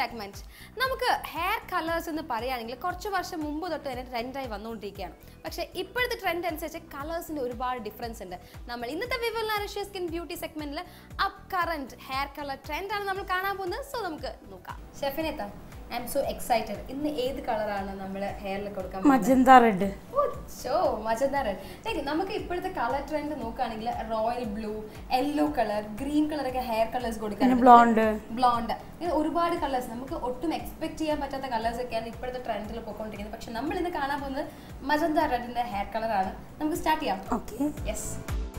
Segment നമുക്ക് hair colours എന്ന് പറയുകയാണെങ്കിൽ കുറച്ച് വർഷം മുമ്പ് തൊട്ട് തന്നെ ട്രെൻഡായി വന്നുകൊണ്ടിരിക്കുകയാണ് പക്ഷേ ഇപ്പോഴത്തെ ട്രെൻഡ് അനുസരിച്ച് കളേഴ്സിന് ഒരുപാട് ഡിഫറൻസ് ഉണ്ട് നമ്മൾ ഇന്നത്തെ വിവൽ നാരിഷ്യ സ്കിൻ ബ്യൂട്ടി സെഗ്മെന്റിൽ അപ്പ് കറന്റ് ഹെയർ കളർ ട്രെൻഡാണ് നമ്മൾ കാണാൻ പോകുന്നത് സോ നമുക്ക് നോക്കാം ഷെഫിനെത്ത ഐ എം സോ എക്സൈറ്റഡ് ഇന്ന് ഏത് കളറാണ് നമ്മൾ ഹെയറിൽ കൊടുക്കാൻ പോകുന്നത്? Magenta red show magenta red ശരി നമുക്ക് ഇപ്പോഴത്തെ കളർ ട്രെൻഡ് നോക്കുകയാണെങ്കിൽ royal blue yellow colour green colour ഒക്കെ ഹെയർ കളേഴ്സ് കൊടുക്കാൻ പിന്നെ ബ്ലോണ്ട് ബ്ലോണ്ട് ഇങ്ങനെ ഒരുപാട് കളേഴ്സ് നമുക്ക് ഒട്ടും എക്സ്പെക്ട് ചെയ്യാൻ പറ്റാത്ത കളേഴ്സ് ഒക്കെയാണ് ഇപ്പോഴത്തെ ട്രെൻഡിൽ പോയിക്കൊണ്ടിരിക്കുന്നത് പക്ഷെ നമ്മൾ ഇന്ന് കാണാൻ പോകുന്നത് മജന്ത റെഡിന്റെ ഹെയർ കളറാണ് നമുക്ക് സ്റ്റാർട്ട് ചെയ്യാം ഓക്കെ യെസ്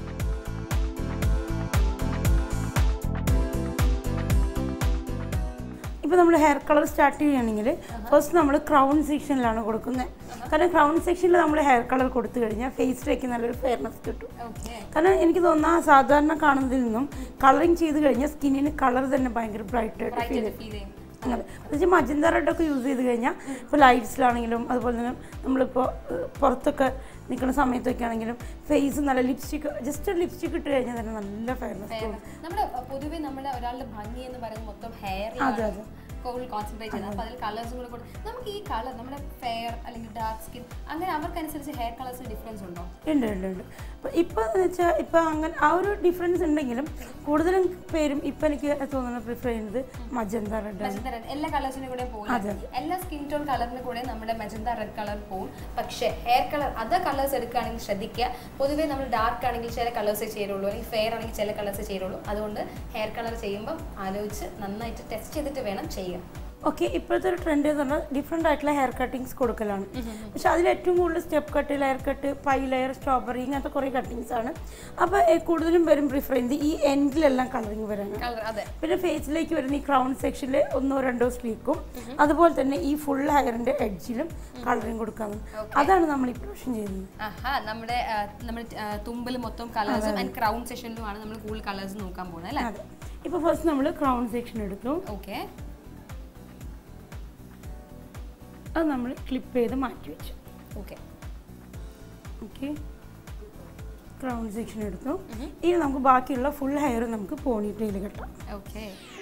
ഇപ്പോൾ നമ്മൾ ഹെയർ കളർ സ്റ്റാർട്ട് ചെയ്യുകയാണെങ്കിൽ ഫസ്റ്റ് നമ്മൾ ക്രൗൺ സെക്ഷനിലാണ് കൊടുക്കുന്നത് കാരണം ക്രൗൺ സെക്ഷനിൽ നമ്മൾ ഹെയർ കളർ കൊടുത്തു കഴിഞ്ഞാൽ ഫേസിലേക്ക് നല്ലൊരു ഫെയർനെസ് കിട്ടും ഓക്കെ കാരണം എനിക്ക് തോന്നുന്നു ആ സാധാരണ കാണുന്നതിൽ നിന്നും കളറിങ് ചെയ്ത് കഴിഞ്ഞാൽ സ്കിന്നിന് കളർ തന്നെ ഭയങ്കര ബ്രൈറ്റ് ആയിട്ട് ഫീൽ ചെയ്യും ഫീൽ ചെയ്യും അങ്ങനെ എന്നുവെച്ചാൽ മജന്ത റെഡൊക്കെ യൂസ് ചെയ്ത് കഴിഞ്ഞാൽ ഇപ്പോൾ ലൈറ്റ്സിലാണെങ്കിലും അതുപോലെ തന്നെ നമ്മളിപ്പോൾ ഏഹ്, പുറത്തൊക്കെ നിൽക്കുന്ന സമയത്തൊക്കെ ആണെങ്കിലും ഫേസ് നല്ല ലിപ്സ്റ്റിക് ജസ്റ്റ് ലിപ്സ്റ്റിക് ഇട്ട് കഴിഞ്ഞാൽ തന്നെ നല്ല ഫെയർനെസ് തോന്നും നമ്മുടെ പൊതുവെ നമ്മുടെ ഒരാളുടെ ഭംഗി എന്ന് പറയുന്നത് മൊത്തം ഹെയർ അതെ, അതെ. കൂടുതൽ കോൺസെൻട്രേറ്റ് ചെയ്യുന്നത് അപ്പോൾ അതിൽ കളേഴ്സും കൂടെ കൊടുത്ത് നമുക്ക് ഈ കളർ നമ്മുടെ ഫെയർ അല്ലെങ്കിൽ ഡാർക്ക് സ്കിൻ അങ്ങനെ അവർക്കനുസരിച്ച് ഹെയർ കളേഴ്സിന് ഡിഫറൻസ് ഉണ്ടോ ഉണ്ട് ഉണ്ട് ഉണ്ട് അപ്പോൾ ഇപ്പോൾ എന്ന് വെച്ചാൽ ഇപ്പോൾ അങ്ങനെ ആ ഒരു ഡിഫറൻസ് ഉണ്ടെങ്കിലും കൂടുതലും പേരും ഇപ്പം എനിക്ക് തോന്നുന്നത് പ്രിഫർ ചെയ്യുന്നത് മജന്ത റെഡ് ആണ് മജന്ത റെഡ് എല്ലാ കളേഴ്സിനും കൂടെ പോകും എല്ലാ സ്കിൻ ടോൺ കളറിന് കൂടെ നമ്മുടെ മജന്ത റെഡ് കളർ പോകും പക്ഷേ ഹെയർ കളർ അതർ കളേഴ്സ് എടുക്കുകയാണെങ്കിൽ ശ്രദ്ധിക്കുക പൊതുവേ നമ്മൾ ഡാർക്ക് ആണെങ്കിൽ ചില കളേഴ്സേ ചേരുള്ളൂ അല്ലെങ്കിൽ ഫെയർ ആണെങ്കിൽ ചില കളേഴ്സേ ചേരുള്ളൂ അതുകൊണ്ട് ഹെയർ കളർ ചെയ്യുമ്പോൾ ആലോചിച്ച് നന്നായിട്ട് ടെസ്റ്റ് ചെയ്തിട്ട് വേണം ചെയ്യാൻ ഓക്കെ ഇപ്പോഴത്തെ ഒരു ട്രെൻഡ് എന്ന് പറഞ്ഞാൽ ഡിഫറെൻ്റ് ആയിട്ടുള്ള ഹെയർ കട്ടിങ്സ് കൊടുക്കലാണ് പക്ഷെ അതിൽ ഏറ്റവും കൂടുതൽ step cut layer cut pie layer strawberry ഇങ്ങനത്തെ കുറേ കട്ടിങ്സ് ആണ് അപ്പോൾ കൂടുതലും പേരും പ്രിഫർ ചെയ്യുന്നത് ഈ എൻഡിലെല്ലാം കളറിങ് വരാനാണ് കളർ അതെ പിന്നെ ഫേസിലേക്ക് വരുന്ന ഈ ക്രൗൺ സെക്ഷനിൽ ഒന്നോ രണ്ടോ സ്ലീക്കും അതുപോലെ തന്നെ ഈ ഫുൾ ഹെയറിൻ്റെ എഡ്ജിലും കളറിങ് കൊടുക്കാമെന്ന് അതാണ് നമ്മൾ ഈ പ്രൊഷൻ ചെയ്യുന്നത് ആഹാ നമ്മുടെ ആ, നമ്മുടെ തുമ്പിൽ മൊത്തം കളേഴ്സും ആൻഡ് ക്രൗൺ സെഷനിലുമാണ് നമ്മൾ കൂടുതൽ കളേഴ്സ് നോക്കാൻ പോകുന്നത് അല്ലേ അതെ ഇപ്പോൾ ഫസ്റ്റ് നമ്മൾ ക്രൗൺ സെക്ഷൻ എടുത്തു ഓക്കെ അത് നമ്മൾ ക്ലിപ്പ് ചെയ്ത് മാറ്റി വെച്ചു ഓക്കെ ഓക്കെ ക്രൗൺ സെക്ഷൻ എടുത്തു ഇനി നമുക്ക് ബാക്കിയുള്ള ഫുൾ ഹെയർ നമുക്ക് പോണിറ്റയിൽ കെട്ടാം ഓക്കെ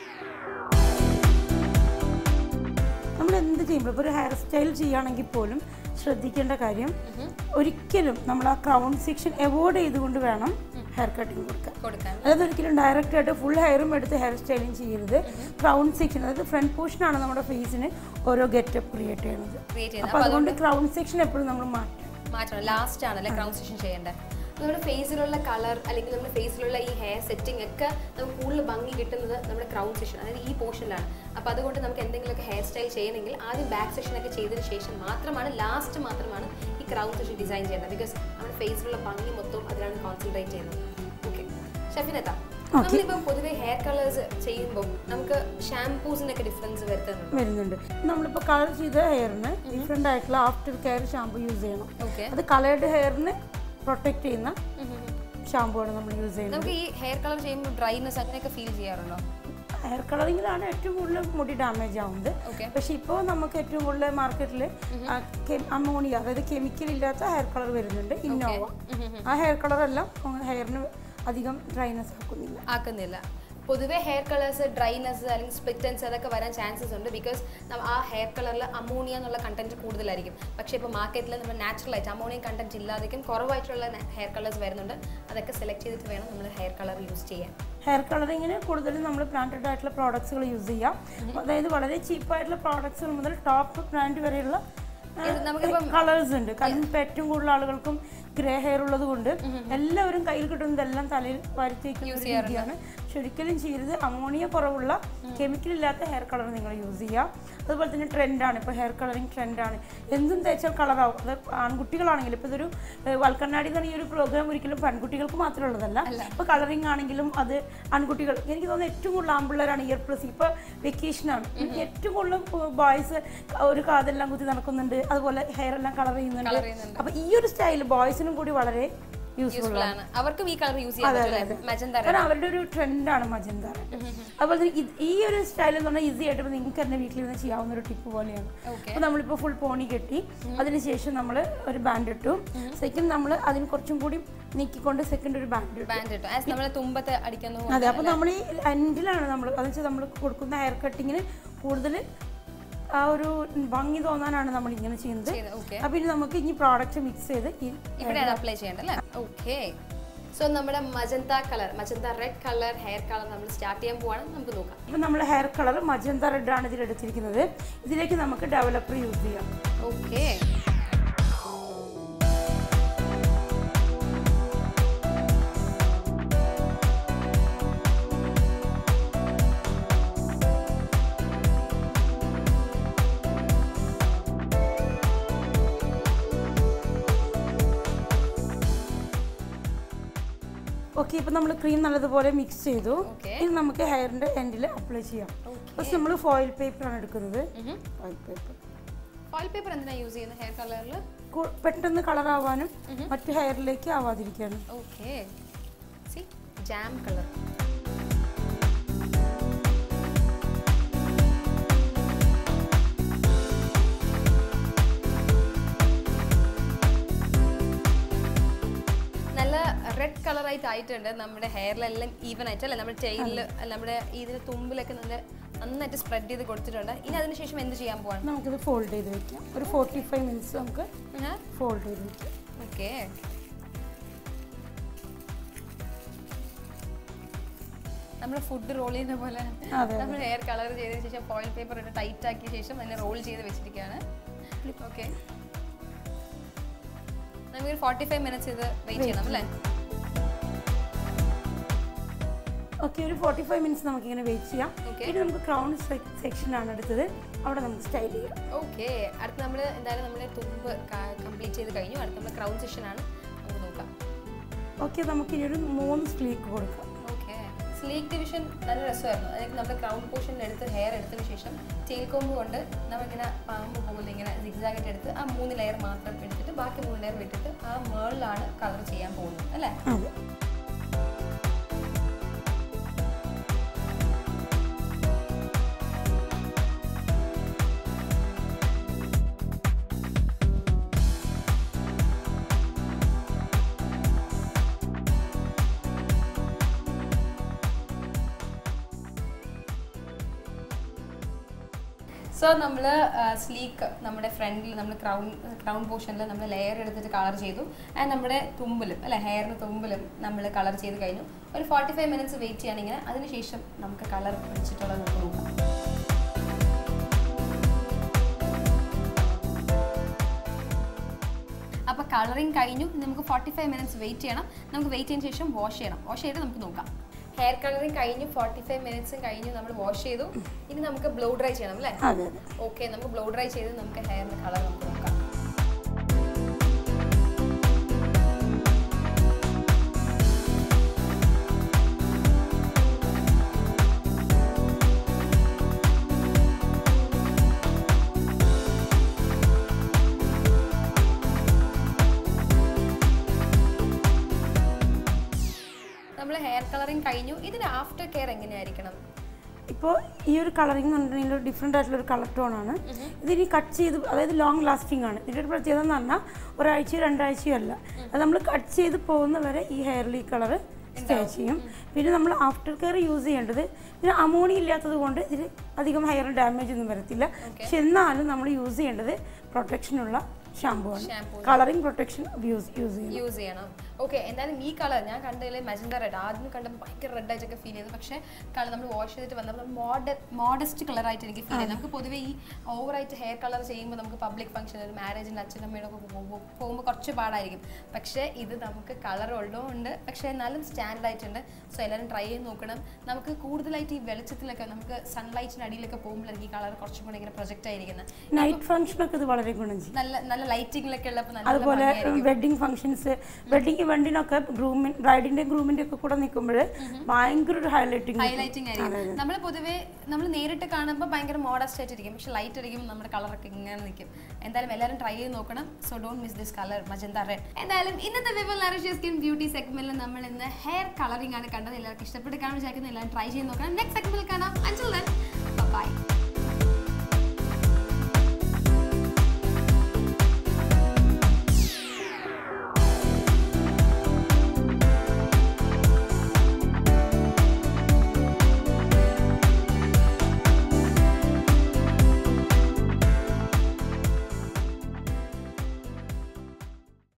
നമ്മൾ എന്ത് ചെയ്യുമ്പോൾ ഇപ്പോൾ ഒരു ഹെയർ സ്റ്റൈൽ ചെയ്യുകയാണെങ്കിൽ പോലും ശ്രദ്ധിക്കേണ്ട കാര്യം ഒരിക്കലും നമ്മൾ ആ ക്രൗൺ സെക്ഷൻ അവോയ്ഡ് ചെയ്തുകൊണ്ട് വേണം ഹെയർ കട്ടിങ് കൊടുക്കാൻ കൊടുക്കാൻ അതായത് ഒരിക്കലും ഡയറക്റ്റ് ആയിട്ട് ഫുൾ ഹെയറും എടുത്ത് ഹെയർ സ്റ്റൈലിങ് ചെയ്യരുത് ക്രൗൺ സെക്ഷൻ അതായത് ഫ്രണ്ട് പോർഷനാണ് നമ്മുടെ ഫേസിന് ഓരോ ഗെറ്റപ്പ് ക്രിയേറ്റ് ചെയ്യുന്നത് ക്രിയേറ്റ് ചെയ്യുന്നത് അപ്പോൾ അതുകൊണ്ട് ക്രൗൺ സെക്ഷൻ എപ്പോഴും നമ്മൾ മാറ്റണം മാറ്റണം ലാസ്റ്റ് ആണല്ലേ ക്രൗൺ സെഷൻ ചെയ്യേണ്ടത് നമ്മുടെ ഫേസിലുള്ള കളർ അല്ലെങ്കിൽ നമ്മുടെ ഫേസിലുള്ള ഈ ഹെയർ സെറ്റിംഗ് ഒക്കെ നമുക്ക് കൂടുതൽ ഭംഗി കിട്ടുന്നത് നമ്മുടെ ക്രൗൺ സെഷൻ അതായത് ഈ പോർഷനിലാണ് അപ്പോൾ അതുകൊണ്ട് നമുക്ക് എന്തെങ്കിലുമൊക്കെ ഹെയർ സ്റ്റൈൽ ചെയ്യണമെങ്കിൽ ആദ്യം ബാക്ക് സെഷനൊക്കെ ചെയ്തതിന് ശേഷം മാത്രമാണ് ലാസ്റ്റ് മാത്രമാണ് ഈ ക്രൗൺ സെഷൻ ഡിസൈൻ ചെയ്യേണ്ടത് ബിക്കോസ് നമ്മുടെ ഫേസിലുള്ള ഭംഗി മൊത്തം അതിലാണ് കോൺസെൻട്രേറ്റ് ചെയ്യുന്നത് ഓക്കെ ഷെഫിനെത്താം നമ്മളിപ്പോൾ പൊതുവേ ഹെയർ കളേഴ്സ് ചെയ്യുമ്പോൾ നമുക്ക് ഷാംപൂസിനൊക്കെ ഡിഫറൻസ് വരുത്തുന്നുണ്ട് വരുന്നുണ്ട് നമ്മളിപ്പോൾ കളർ ചെയ്ത ഹെയറിന് ഡിഫറെൻ്റ് ആയിട്ടുള്ള ആഫ്റ്റർ കെയർ ഷാമ്പു യൂസ് ചെയ്യണം ഓക്കെ അത് കളേർഡ് ഹെയറിന് പ്രൊട്ടക്ട് ചെയ്യുന്ന ഷാമ്പു ആണ് നമ്മൾ യൂസ് ചെയ്യുന്നത് നമുക്ക് ഈ ഹെയർ കളർ ചെയ്യുമ്പോൾ ഡ്രൈനെസ് അങ്ങനെയൊക്കെ ഫീൽ ചെയ്യാറുണ്ടോ ഹെയർ കളറിങ്ങിലാണ് ഏറ്റവും കൂടുതൽ മുടി ഡാമേജ് ആവുന്നത് ഓക്കെ പക്ഷെ ഇപ്പോൾ നമുക്ക് ഏറ്റവും കൂടുതൽ മാർക്കറ്റിൽ അമോണിയ അതായത് കെമിക്കൽ ഇല്ലാത്ത ഹെയർ കളർ വരുന്നുണ്ട് ഇന്നോവ ആ ഹെയർ കളറെല്ലാം ഹെയറിന് അധികം ഡ്രൈനെസ് ആക്കുന്നില്ല ആക്കുന്നില്ല പൊതുവേ ഹെയർ കളേഴ്സ് ഡ്രൈനെസ് അല്ലെങ്കിൽ സ്പ്ലിറ്റൻസ് അതൊക്കെ വരാൻ ചാൻസസ് ഉണ്ട് ബിക്കോസ് ആ ഹെയർ കളറിൽ അമോണിയ എന്നുള്ള കണ്ടന്റ് കൂടുതലായിരിക്കും പക്ഷേ ഇപ്പോൾ മാർക്കറ്റിൽ നമ്മൾ നാച്ചുറൽ ആയിട്ട് അമോണിയ കണ്ടന്റ് ഇല്ലാതെയും കുറവായിട്ടുള്ള ഹെയർ കളേഴ്സ് വരുന്നുണ്ട് അതൊക്കെ സെലക്ട് ചെയ്തിട്ട് വേണം നമ്മൾ ഹെയർ കളർ യൂസ് ചെയ്യാൻ ഹെയർ കളറിങ്ങിന് കൂടുതലും നമ്മൾ ബ്രാൻഡഡ് ആയിട്ടുള്ള പ്രോഡക്ട്സുകൾ യൂസ് ചെയ്യാം അതായത് വളരെ ചീപ്പായിട്ടുള്ള പ്രോഡക്ട്സുകൾ മുതൽ ടോപ്പ് ബ്രാൻഡ് വരെയുള്ള ഇത് നമുക്കിപ്പം കളേഴ്സ് ഉണ്ട് കാരണം ഇപ്പം ഏറ്റവും കൂടുതൽ ആളുകൾക്കും ഗ്രേ ഹെയർ ഉള്ളത് കൊണ്ട് എല്ലാവരും കയ്യിൽ കിട്ടുന്നതെല്ലാം തലയിൽ വരുത്തേക്കുന്ന ഒരു രീതിയാണ് പക്ഷെ ഒരിക്കലും ചെയ്യരുത് അമോണിയ കുറവുള്ള കെമിക്കൽ ഇല്ലാത്ത ഹെയർ കളർ നിങ്ങൾ യൂസ് ചെയ്യുക അതുപോലെ തന്നെ ട്രെൻഡാണ് ഇപ്പോൾ ഹെയർ കളറിങ് ട്രെൻഡാണ് എന്തും തേച്ചാൽ കളറാവും അത് ആൺകുട്ടികളാണെങ്കിലും ഇപ്പോൾ ഇതൊരു ഏഹ്, വൽക്കണ്ണാടി എന്ന് പറഞ്ഞ ഈ ഒരു പ്രോഗ്രാം ഒരിക്കലും പെൺകുട്ടികൾക്ക് മാത്രമുള്ളതല്ല ഇപ്പോൾ കളറിങ് ആണെങ്കിലും അത് ആൺകുട്ടികൾ എനിക്ക് തോന്നുന്നു ഏറ്റവും കൂടുതൽ ആൺപിള്ളേരാണ് ഇയർ പ്ലസ് ഇപ്പോൾ വെക്കേഷനാണ് ഏറ്റവും കൂടുതൽ ബോയ്സ് ഒരു കാതെല്ലാം കുത്തി നടക്കുന്നുണ്ട് അതുപോലെ ഹെയർ എല്ലാം കളർ ചെയ്യുന്നുണ്ട് ചെയ്യുന്നുണ്ട്. അപ്പോൾ ഈ ഒരു സ്റ്റൈൽ ബോയ്സിനും കൂടി വളരെ യൂസ്ഫുൾ യൂസ്ഫുൾ ആണ് അവർക്കും ഈ കളർ യൂസ് ചെയ്യാൻ പറ്റില്ല മജന്ത കാരണം അവരുടെ ഒരു ട്രെൻഡാണ് മജന്ത അതുപോലെ തന്നെ ഇത് ഈ ഒരു സ്റ്റൈൽ എന്ന് പറഞ്ഞാൽ ഈസി ആയിട്ട് നിങ്ങൾക്ക് തന്നെ വീട്ടിലിരുന്ന് ചെയ്യാവുന്ന ഒരു ടിപ്പ് പോലെയാണ് ഓക്കെ അപ്പോൾ നമ്മളിപ്പോൾ ഫുൾ പോണി കെട്ടി അതിനുശേഷം നമ്മൾ ഒരു ബാൻഡ് ഇട്ടു സെക്കൻഡ് നമ്മൾ അതിന് കുറച്ചും കൂടി നീക്കിക്കൊണ്ട് സെക്കൻഡ് ഒരു ബാൻഡ് ഇട്ടു ബാൻഡ് ഇട്ടു ആസ് നമ്മളെ തുമ്പത്ത് അടിക്കുന്നു അതെ അപ്പോൾ നമ്മൾ ഈ എൻഡിലാണ് നമ്മൾ അതെന്ന് വെച്ചാൽ നമ്മൾ കൊടുക്കുന്ന ഹെയർ കട്ടിങ്ങിന് കൂടുതൽ ആ ഒരു ഭംഗി തോന്നാനാണ് നമ്മൾ ഇങ്ങനെ ചെയ്യുന്നത് ഓക്കെ അപ്പം ഇനി നമുക്ക് ഇനി പ്രോഡക്റ്റ് മിക്സ് ചെയ്ത് ഈ ഇവിടെയാണ് അപ്ലൈ ചെയ്യേണ്ടത് അല്ലേ ഓക്കെ സോ നമ്മുടെ magenta colour magenta red colour hair colour നമ്മൾ സ്റ്റാർട്ട് ചെയ്യാൻ പോവാണ് നമുക്ക് നോക്കാം ഇപ്പം നമ്മൾ ഹെയർ കളർ മജന്ത റെഡ് ആണ് ഇതിൽ എടുത്തിരിക്കുന്നത് ഇതിലേക്ക് നമുക്ക് ഡെവലപ്പർ യൂസ് ചെയ്യാം ഓക്കെ ഓക്കെ ഇപ്പം നമ്മൾ ക്രീം നല്ലതുപോലെ മിക്സ് ചെയ്തു Okay. ഇനി നമുക്ക് ഹെയറിൻ്റെ എൻഡിൽ അപ്ലൈ ചെയ്യാം ഫസ്റ്റ് നമ്മൾ ഫോയിൽ പേപ്പറാണ് എടുക്കുന്നത് ഫോയിൽ പേപ്പർ ഫോയിൽ പേപ്പർ എന്തിനാ യൂസ് ചെയ്യുന്നത് ഹെയർ കളറിൽ പെട്ടെന്ന് കളർ ആവാനും മറ്റു ഹെയറിലേക്ക് ആവാതിരിക്കാനും ഓക്കെ സി ജാം കളർ നല്ല റെഡ് കളറായിട്ട് ആയിട്ടുണ്ട് നമ്മുടെ ഹെയറിലെല്ലാം ഈവൻ ആയിട്ട് അല്ലേ നമ്മുടെ ചെയിനിൽ നമ്മുടെ ഇതിന് തുമ്പിലൊക്കെ നല്ല നന്നായിട്ട് സ്പ്രെഡ് ചെയ്ത് കൊടുത്തിട്ടുണ്ട് ഇനി അതിനുശേഷം എന്ത് ചെയ്യാൻ പോവാണ് നമുക്കിത് ഫോൾഡ് ചെയ്ത് വെക്കാം ഒരു ഫോർട്ടി ഫൈവ് മിനിറ്റ്സ് നമുക്ക് ഫോൾഡ് ചെയ്ത് വെക്കാം ഓക്കെ നമ്മൾ ഫുഡ് റോൾ ചെയ്യുന്ന പോലെ അതെ നമ്മൾ ഹെയർ കളർ ചെയ്തതിന് ശേഷം ഫോയിൽ പേപ്പർ ഇട്ട് ടൈറ്റ് ആക്കിയ ശേഷം അതിനെ റോൾ ചെയ്ത് വെച്ചിരിക്കുകയാണ് ഓക്കെ നമുക്ക് ഫോർട്ടി ഫൈവ് മിനിറ്റ്സ് ഇത് വെയിറ്റ് ചെയ്യണം അല്ലേ ഓക്കെ ഒരു ഫോർട്ടി ഫൈവ് മിനിറ്റ്സ് നമുക്കിങ്ങനെ വെയിറ്റ് ചെയ്യാം Okay. ഇനി നമുക്ക് ക്രൗൺ സെക്ഷൻ ആണ് എടുത്തത് അവിടെ നമുക്ക് സ്റ്റൈൽ ചെയ്യാം ഓക്കെ അടുത്ത് നമ്മൾ എന്തായാലും നമ്മുടെ തുമ്പ് കംപ്ലീറ്റ് ചെയ്ത് കഴിഞ്ഞു അടുത്ത് നമ്മൾ ക്രൗൺ സെഷൻ ആണ് നമുക്ക് നോക്കാം ഓക്കെ നമുക്ക് ഇനി ഒരു മൂന്ന് സ്ലീക്ക് കൊടുക്കാം ഓക്കെ സ്ലീക്ക് ഡിവിഷൻ നല്ല രസമായിരുന്നു അതായത് നമ്മുടെ ക്രൗൺ പോർഷൻ എടുത്ത് ഹെയർ എടുത്തതിന് ശേഷം ടെയിൽ കോമ്പ് കൊണ്ട് നമ്മളിങ്ങനെ പാമ്പ് പോലെ ഇങ്ങനെ സിഗ്സാഗായിട്ട് എടുത്ത് ആ മൂന്ന് ലെയർ മാത്രം എടുത്തിട്ട് ബാക്കി മൂന്ന് ലെയർ വിട്ടിട്ട് ആ മേളിലാണ് കളർ ചെയ്യാൻ പോകുന്നത് അല്ലേ അതെ സോ നമ്മൾ സ്ലീക്ക് നമ്മുടെ ഫ്രണ്ടിൽ നമ്മൾ ക്രൗൺ ക്രൗൺ പോർഷനിൽ നമ്മൾ ലെയർ എടുത്തിട്ട് കളർ ചെയ്തു ആൻഡ് നമ്മുടെ തുമ്പിലും അല്ലെ ഹെയറിന് തുമ്പിലും നമ്മൾ കളർ ചെയ്ത് കഴിഞ്ഞു ഒരു ഫോർട്ടി ഫൈവ് മിനിറ്റ്സ് വെയിറ്റ് ചെയ്യണമെങ്കിൽ അതിനുശേഷം നമുക്ക് കളർ വെച്ചിട്ടുള്ളത് നമുക്ക് നോക്കാം അപ്പോൾ കളറിങ് കഴിഞ്ഞു ഇനി നമുക്ക് ഫോർട്ടി ഫൈവ് മിനിറ്റ്സ് വെയിറ്റ് ചെയ്യണം നമുക്ക് വെയിറ്റ് ചെയ്തതിന് ശേഷം വാഷ് ചെയ്യണം വാഷ് ചെയ്ത് നമുക്ക് നോക്കാം ഹെയർ കളറിങ് കഴിഞ്ഞു ഫോർട്ടി ഫൈവ് മിനിറ്റ്സും കഴിഞ്ഞു നമ്മൾ വാഷ് ചെയ്തു ഇനി നമുക്ക് ബ്ലോ ഡ്രൈ ചെയ്യണം അല്ലേ അതെ അതെ ഓക്കെ നമുക്ക് ബ്ലോ ഡ്രൈ ചെയ്ത് നമുക്ക് ഹെയറിന്റെ കളർ നമുക്ക് നോക്കാം നമ്മൾ ഹെയർ കളറിങ് കഴിഞ്ഞു ഇതിന്റെ ആഫ്റ്റർ കെയർ എങ്ങനെയായിരിക്കണം ഇപ്പോൾ ഈ ഒരു കളറിംഗ് എന്ന് പറഞ്ഞിട്ടുണ്ടെങ്കിൽ ഡിഫറെൻ്റ് ആയിട്ടുള്ള ഒരു കളർ ടോൺ ആണ് ഇതിനി കട്ട് ചെയ്ത് അതായത് ലോങ് ലാസ്റ്റിംഗ് ആണ് ഇതിൻ്റെ ഒരു പ്രത്യേകത എന്ന് പറഞ്ഞാൽ ഒരാഴ്ചയോ രണ്ടാഴ്ചയോ അല്ല അത് നമ്മൾ കട്ട് ചെയ്ത് പോകുന്ന വരെ ഈ ഹെയറിൽ ഈ കളർ സ്റ്റേ ചെയ്യും പിന്നെ നമ്മൾ ആഫ്റ്റർ കെയർ യൂസ് ചെയ്യേണ്ടത് പിന്നെ അമോണി ഇല്ലാത്തത് കൊണ്ട് ഇതിൽ അധികം ഹെയർ ഡാമേജ് ഒന്നും വരത്തില്ല പക്ഷെ എന്നാലും നമ്മൾ യൂസ് ചെയ്യേണ്ടത് പ്രൊട്ടക്ഷനുള്ള ഷാമ്പു ആണ് Shampoo. Colouring protection use use ചെയ്യും യൂസ് ചെയ്യണം ഓക്കെ എന്തായാലും ഈ കളർ ഞാൻ കണ്ടതിൽ മജന്ത റെഡ് ആദ്യം കണ്ടപ്പോൾ ഭയങ്കര റെഡ് ആയിട്ടൊക്കെ ഫീൽ ചെയ്തു പക്ഷേ കളർ നമ്മൾ വാഷ് ചെയ്തിട്ട് വന്നപ്പോൾ മോഡ മോഡസ്റ്റ് കളറായിട്ട് എനിക്ക് ഫീൽ ചെയ്തു നമുക്ക് പൊതുവേ ഈ ഓവറായിട്ട് ഹെയർ കളർ ചെയ്യുമ്പോൾ നമുക്ക് പബ്ലിക് ഫംഗ്ഷൻ ഒരു മാരേജിന് അച്ഛനമ്മയുടെ ഒക്കെ പോകുമ്പോൾ പോകുമ്പോൾ കുറച്ച് പാടായിരിക്കും പക്ഷേ ഇത് നമുക്ക് കളർ ഉള്ളതുകൊണ്ട് പക്ഷേ എന്നാലും സ്റ്റാൻഡേർഡ് ആയിട്ടുണ്ട് സോ എല്ലാവരും ട്രൈ ചെയ്ത് നോക്കണം നമുക്ക് കൂടുതലായിട്ട് ഈ വെളിച്ചത്തിലൊക്കെ നമുക്ക് സൺലൈറ്റിന് അടിയിലൊക്കെ പോകുമ്പോഴായിരിക്കും ഈ കളർ കുറച്ചും കൂടി ഇങ്ങനെ പ്രൊജക്റ്റ് ആയിരിക്കുന്നത് നൈറ്റ് ഫംഗ്ഷനൊക്കെ ഇത് വളരെ ഗുണം ചെയ്യും നല്ല നല്ല ലൈറ്റിങ്ങിലൊക്കെ ഉള്ളപ്പോൾ നല്ല അതുപോലെ ഭംഗിയായിരിക്കും. വെഡിങ് ഫംഗ്ഷൻസ് വെഡിങ് ഇവന്റിനൊക്കെ ഗ്രൂമിൻ ബ്രൈഡിന്റെ ഗ്രൂമിന്റെ ഒക്കെ കൂടെ നിൽക്കുമ്പോൾ ഭയങ്കര ഒരു ഹൈലൈറ്റിംഗ് ഹൈലൈറ്റിംഗ് ആയിരിക്കും നമ്മൾ പൊതുവേ നമ്മൾ നേരിട്ട് കാണുമ്പോൾ ഭയങ്കര മോഡസ്റ്റ് ആയിട്ടിരിക്കും പക്ഷെ ലൈറ്റ് അടിക്കുമ്പോൾ നമ്മുടെ കളറൊക്കെ ഇങ്ങനെ നിൽക്കും എന്തായാലും എല്ലാവരും ട്രൈ ചെയ്ത് നോക്കണം so don't miss this colour magenta red എന്തായാലും ഇന്നത്തെ വിവൽ നറിഷ്യ സ്കിൻ ബ്യൂട്ടി സെഗ്മെന്റിൽ നമ്മൾ ഇന്ന് ഹെയർ കളറിംഗ് ആണ് കണ്ടത് എല്ലാവർക്കും ഇഷ്ടപ്പെട്ട് കാണാൻ വിചാരിക്കുന്നത് എല്ലാവരും ട്രൈ ചെയ്ത് നോക്കണം നെക്സ്റ്റ് സെഗ്മെന്റിൽ കാണാം അഞ്ചൽ ബൈ